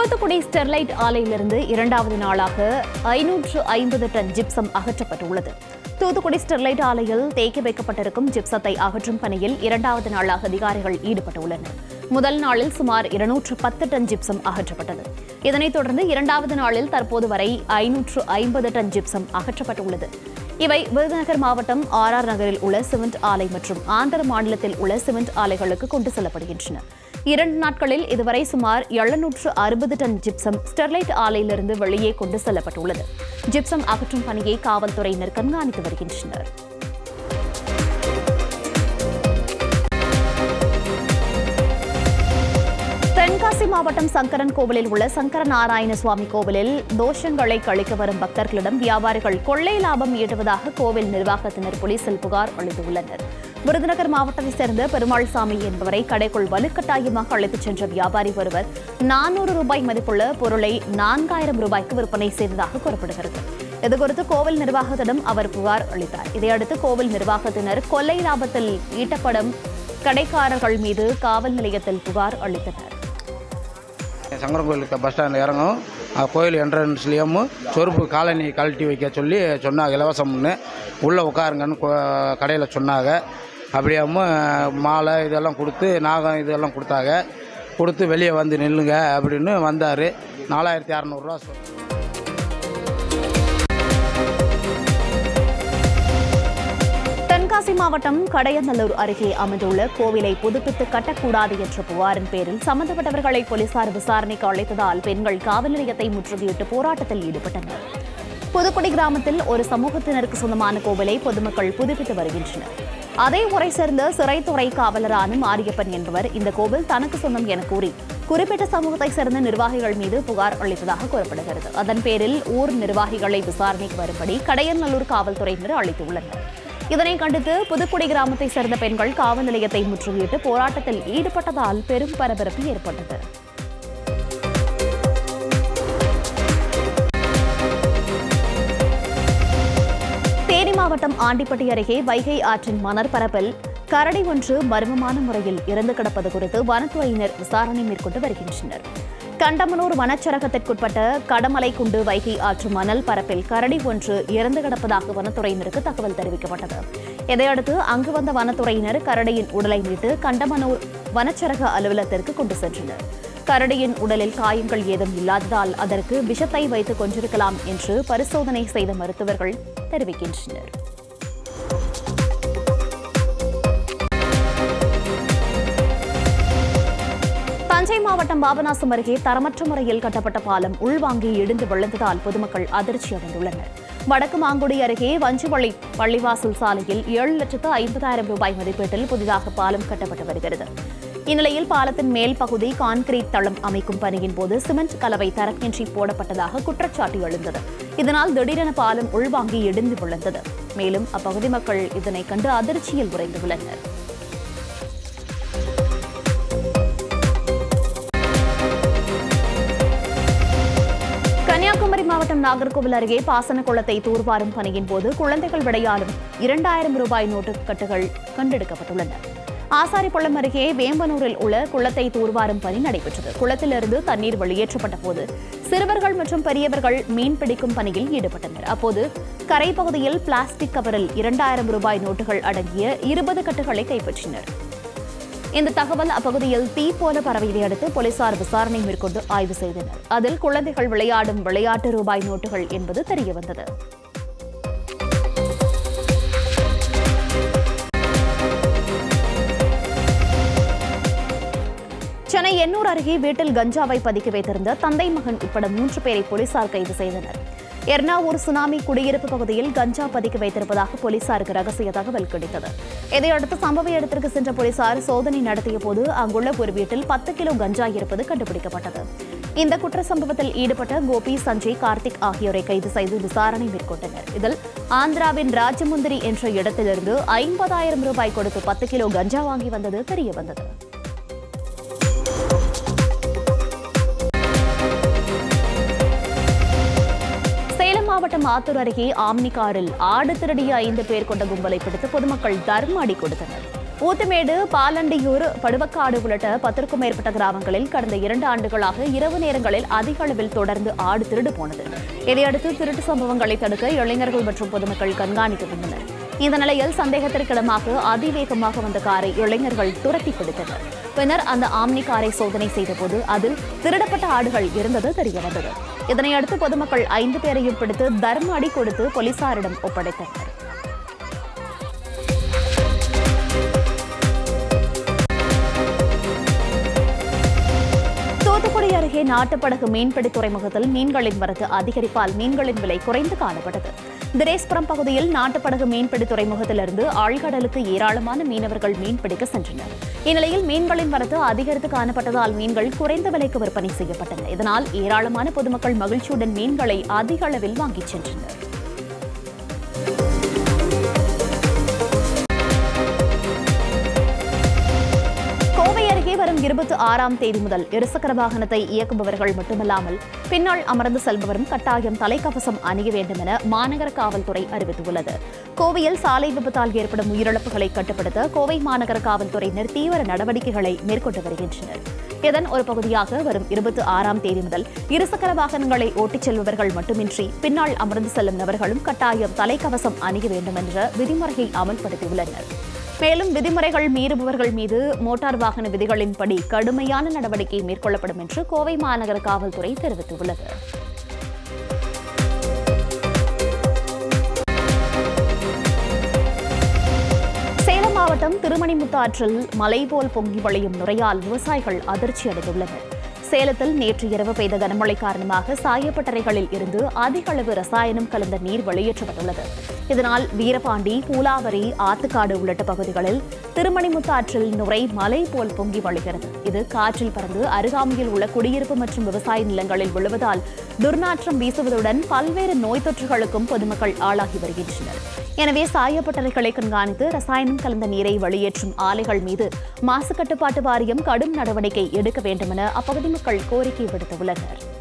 Thoothukudi Sterlite ஆலையிலிருந்து இரண்டாவது நாளாக ஐநூற்று ஐம்பது டன் ஜிப்சம் அகற்றப்பட்டுள்ளது தூத்துக்குடி ஸ்டெர்லைட் ஆலையில் தேக்கி வைக்கப்பட்டிருக்கும் ஜிப்சத்தை அகற்றும் பணியில் இரண்டாவது நாளாக அதிகாரிகள் ஈடுபட்டுள்ளனர் முதல் நாளில் சுமார் இருநூற்று பத்து டன் ஜிப்சம் அகற்றப்பட்டது இதனைத் தொடர்ந்து இரண்டாவது நாளில் தற்போது வரை ஐநூற்று ஐம்பது டன் ஜிப்சம் அகற்றப்பட்டுள்ளது இவை விருதுநகர் மாவட்டம் ஆர் ஆர் நகரில் உள்ள சிமெண்ட் ஆலை மற்றும் ஆந்திர மாநிலத்தில் உள்ள சிமெண்ட் ஆலைகளுக்கு கொண்டு செல்லப்படுகின்றன இரண்டு நாட்களில் இதுவரை சுமார் எழுநூற்று அறுபது டன் ஜிப்சம் ஸ்டெர்லைட் ஆலையிலிருந்து வெளியே கொண்டு செல்லப்பட்டுள்ளது ஜிப்சம் அகற்றும் பணியை காவல்துறையினர் கண்காணித்து வருகின்றனர் தென்காசி மாவட்டம் சங்கரன் கோவிலில் உள்ள சங்கர நாராயண சுவாமி கோவிலில் தோஷங்களை கழிக்க வரும் பக்தர்களிடம் வியாபாரிகள் கொள்ளை லாபம் ஈட்டுவதாக கோவில் நிர்வாகத்தினர் போலீசில் புகார் அளித்துள்ளனர் விருதுநகர் மாவட்டத்தைச் சேர்ந்த பெருமாள் சாமி என்பவரை கடைக்குள் வலுக்கட்டாயமாக அழைத்துச் சென்ற வியாபாரி ஒருவர் நானூறு ரூபாய் மதிப்புள்ள பொருளை நான்காயிரம் ரூபாய்க்கு விற்பனை செய்ததாக கூறப்படுகிறது இதுகுறித்து கோவில் நிர்வாகத்திடம் அவர் புகார் அளித்தார் இதையடுத்து கோவில் நிர்வாகத்தினர் கொள்ளை லாபத்தில் ஈட்டப்படும் கடைக்காரர்கள் மீது காவல் நிலையத்தில் புகார் அளித்தனர் சங்கரன் கோயிலுக்கு பஸ் ஸ்டாண்டில் இறங்கும் அது கோயில் என்ட்ரன்ஸ்லேயும் சொருப்பு காலனி கழட்டி வைக்க சொல்லி சொன்னாங்க இலவசம்னு உள்ளே உட்காருங்கன்னு கடையில் சொன்னாங்க அப்படியாம மாலை இதெல்லாம் கொடுத்து நாகம் இதெல்லாம் கொடுத்தாங்க கொடுத்து வெளியே வந்து நில்லுங்க அப்படின்னு வந்தார் நாலாயிரத்தி அறநூறுரூவா சொ தென்காசி மாவட்டம் கடையநல்லூர் அருகே அமைந்துள்ள கோவிலை புதுப்பித்து கட்டக்கூடாது என்ற புகாரின் பேரில் சம்பந்தப்பட்டவர்களை போலீசார் விசாரணைக்கு அழைத்ததால் பெண்கள் காவல் நிலையத்தை முற்றுகையிட்டு போராட்டத்தில் ஈடுபட்டனர் புதுக்குடி கிராமத்தில் ஒரு சமூகத்தினருக்கு சொந்தமான கோவிலை பொதுமக்கள் புதுப்பித்து வருகின்றனர் அதே ஊரை சேர்ந்த சிறைத்துறை காவலரான மாரியப்பன் என்பவர் இந்த கோவில் தனக்கு சொந்தம் என கூறி குறிப்பிட்ட சமூகத்தை சேர்ந்த நிர்வாகிகள் மீது புகார் அளித்ததாக கூறப்படுகிறது அதன் பேரில் ஊர் நிர்வாகிகளை விசாரணைக்கு வரும்படி கடையநல்லூர் காவல்துறையினர் அளித்துள்ளனர் இதனை கண்டித்து புதுக்குடி கிராமத்தை சேர்ந்த பெண்கள் காவல் நிலையத்தை முற்றுகையிட்டு போராட்டத்தில் ஈடுபட்டதால் பெரும் பரபரப்பு ஏற்பட்டது தேனி மாவட்டம் ஆண்டிப்பட்டி அருகே வைகை ஆற்றின் மணற்பரப்பில் கரடி ஒன்று மர்மமான முறையில் இறந்து கிடப்பது குறித்து வனத்துறையினர் விசாரணை மேற்கொண்டு வருகின்றனர் கண்டமனூர் வனச்சரகத்திற்குட்பட்ட கடமலை குண்டு வைகை ஆற்று மணல் பரப்பில் கரடி ஒன்று இறந்து கிடப்பதாக வனத்துறையினருக்கு தகவல் தெரிவிக்கப்பட்டது இதையடுத்து அங்கு வந்த வனத்துறையினர் கரடியின் உடலை மீட்டு கண்டமனூர் வனச்சரக அலுவலகத்திற்கு கொண்டு சென்றனர் கரடியின் உடலில் காயங்கள் ஏதும் இல்லாததால் அதற்கு விஷத்தை வைத்து கொண்டிருக்கலாம் என்று பரிசோதனை செய்த மருத்துவர்கள் தெரிவிக்கின்றனர் தஞ்சை மாவட்டம் பாபநாசம் அருகே தரமற்ற முறையில் கட்டப்பட்ட பாலம் உள்வாங்கி இடிந்து விழுந்ததால் பொதுமக்கள் அதிர்ச்சி அடைந்துள்ளனர் வடக்கு மாங்குடி அருகே வஞ்சுவள்ளி பள்ளிவாசல் சாலையில் ஏழு லட்சத்து ஐம்பதாயிரம் ரூபாய் மதிப்பீட்டில் புதிதாக பாலம் கட்டப்பட்டு வருகிறது இந்நிலையில் பாலத்தின் மேல் பகுதி கான்கிரீட் தளம் அமைக்கும் பணியின் போது சிமெண்ட் கலவை தரக்கின்றி போடப்பட்டதாக குற்றச்சாட்டு எழுந்தது இதனால் திடீரென பாலம் உள்வாங்கி இடிந்து விழுந்தது மேலும் அப்பகுதி மக்கள் இதனை கண்டு அதிர்ச்சியில் உறைந்துள்ளனர் கன்னியாகுமரி மாவட்டம் நாகர்கோவில் அருகே பாசன குளத்தை தூர்வாரும் பணியின் போது குழந்தைகள் விளையாடும் இரண்டாயிரம் ரூபாய் நோட்டு கட்டுகள் கண்டெடுக்கப்பட்டுள்ளன ஆசாரிப்பள்ளம் அருகே வேம்பனூரில் உள்ள குளத்தை தூர்வாரும் பணி நடைபெற்றது குளத்திலிருந்து தண்ணீர் வெளியேற்றப்பட்ட போது சிறுவர்கள் மற்றும் பெரியவர்கள் மீன் பிடிக்கும் பணியில் ஈடுபட்டனர் அப்போது கரைப்பகுதியில் பிளாஸ்டிக் கவரில் இரண்டாயிரம் ரூபாய் நோட்டுகள் அடங்கிய இருபது கட்டுகளை கைப்பற்றினர் இந்த தகவல் அப்பகுதியில் தீ போல பரவியதை அடுத்து போலீசார் விசாரணை மேற்கொண்டு ஆய்வு செய்தனர் அதில் குழந்தைகள் விளையாடும் விளையாட்டு ரூபாய் நோட்டுகள் என்பது தெரியவந்தது சென்னை எண்ணூர் அருகே வீட்டில் கஞ்சாவை பதுக்கி வைத்திருந்த தந்தை மகன் உட்பட மூன்று பேரை போலீசார் கைது செய்தனர் எர்ணாவூர் சுனாமி குடியிருப்பு பகுதியில் கஞ்சா பதுக்கி வைத்திருப்பதாக போலீசாருக்கு ரகசிய தகவல் கிடைத்தது இதையடுத்து சம்பவ இடத்திற்கு சென்ற போலீசார் சோதனை நடத்திய போது அங்குள்ள ஒரு வீட்டில் பத்து கிலோ கஞ்சா இருப்பது கண்டுபிடிக்கப்பட்டது இந்த குற்ற சம்பவத்தில் ஈடுபட்ட கோபி சஞ்சய் கார்த்திக் ஆகியோரை கைது செய்து விசாரணை மேற்கொண்டனர் இதில் ஆந்திராவின் ராஜமுந்திரி என்ற இடத்திலிருந்து ஐம்பதாயிரம் ரூபாய் கொடுத்து பத்து கிலோ கஞ்சா வாங்கி வந்தது தெரியவந்தது சேலம் மாவட்டம் ஆத்தூர் அருகே ஆம்னி காரில் ஆடு திருடிய ஐந்து பேர் கொண்ட கும்பலை பிடித்து பொதுமக்கள் தர்ம அடி கொடுத்தனர் ஊத்துமேடு பாலண்டியூர் படுவக்காடு உள்ளிட்ட பத்திற்கும் மேற்பட்ட கிராமங்களில் கடந்த இரண்டு ஆண்டுகளாக இரவு நேரங்களில் அதிக அளவில் தொடர்ந்து ஆடு திருடு போனது இதையடுத்து திருட்டு சம்பவங்களை தடுக்க இளைஞர்கள் மற்றும் பொதுமக்கள் கண்காணித்து வந்தனர் இந்த நிலையில் சந்தேகத்திற்கிடமாக அதிவேகமாக வந்த காரை இளைஞர்கள் துரத்தி பிடித்தனர் பின்னர் அந்த ஆம்னி காரை சோதனை செய்தபோது அதில் திருடப்பட்ட ஆடுகள் இருந்தது தெரியவந்தது இதனையடுத்து பொதுமக்கள் ஐந்து பேரையும் பிடித்து தர்ம அடி கொடுத்து போலீசாரிடம் ஒப்படைத்தனர் தூத்துக்குடி அருகே நாட்டுப்படகு மீன்பிடி துறைமுகத்தில் மீன்களின் வரத்து அதிகரிப்பால் மீன்களின் விலை குறைந்து காணப்பட்டது திரேஸ்புரம் பகுதியில் நாட்டுப்படகு மீன்பிடி துறைமுகத்திலிருந்து ஆழ்கடலுக்கு ஏராளமான மீனவர்கள் மீன்பிடிக்க சென்றனர் இந்நிலையில் மீன்களின் வரத்து அதிகரித்து காணப்பட்டதால் மீன்கள் குறைந்த விலைக்கு விற்பனை செய்யப்பட்டன இதனால் ஏராளமான பொதுமக்கள் மகிழ்ச்சியுடன் மீன்களை அதிக அளவில் வாங்கிச் சென்றனர் கோவை அருகே வரும் இருபத்தி ஆறாம் தேதி முதல் இருசக்கர வாகனத்தை இயக்குபவர்கள் மட்டுமல்லாமல் பின்னால் அமர்ந்து செல்பவரும் கட்டாயம் தலைக்கவசம் அணிய வேண்டும் என மாநகர காவல்துறை அறிவித்துள்ளது கோவையில் சாலை விபத்தால் ஏற்படும் உயிரிழப்புகளை கட்டுப்படுத்த கோவை மாநகர காவல்துறையினர் தீவிர நடவடிக்கைகளை மேற்கொண்டு வருகின்றனர் இதன் ஒரு பகுதியாக வரும் இருபத்தி ஆறாம் தேதி முதல் இருசக்கர வாகனங்களை ஓட்டிச் செல்பவர்கள் மட்டுமின்றி பின்னால் அமர்ந்து செல்லும் நபர்களும் கட்டாயம் தலைக்கவசம் அணிய வேண்டும் என்ற விதிமுறையை அமல்படுத்தியுள்ளனர் மேலும் விதிமுறைகள் மீறுபவர்கள் மீது மோட்டார் வாகன விதிகளின்படி கடுமையான நடவடிக்கை மேற்கொள்ளப்படும் என்று கோவை மாநகர காவல்துறை தெரிவித்துள்ளது சேலம் மாவட்டம் திருமணிமுத்தாற்றில் மலை போல் பொங்கி வழியும் நுரையால் விவசாயிகள் அதிர்ச்சி அடைந்துள்ளனர் சேலத்தில் நேற்று இரவு பெய்த கனமழை காரணமாக சாயப்பட்டறைகளில் இருந்து அதிக அளவு ரசாயனம் கலந்த நீர் வெளியேற்றப்பட்டுள்ளது இதனால் வீரபாண்டி பூலாவரி ஆத்துக்காடு உள்ளிட்ட பகுதிகளில் திருமணிமுத்தாற்றில் நுரை மலை போல் பொங்கி வழிகிறது இது காற்றில் பறந்து அருகாமையில் உள்ள குடியிருப்பு மற்றும் விவசாய நிலங்களில் விழுவதால் துர்நாற்றம் வீசுவதுடன் பல்வேறு நோய் தொற்றுகளுக்கும் பொதுமக்கள் ஆளாகி வருகின்றனர் எனவே சாயப்பட்டறைகளை கண்காணித்து ரசாயனம் கலந்த நீரை வெளியேற்றும் ஆலைகள் மீது மாசு கட்டுப்பாட்டு வாரியம் கடும் நடவடிக்கை எடுக்க வேண்டும் என அப்பகுதி மக்கள் கோரிக்கை விடுத்துள்ளனர்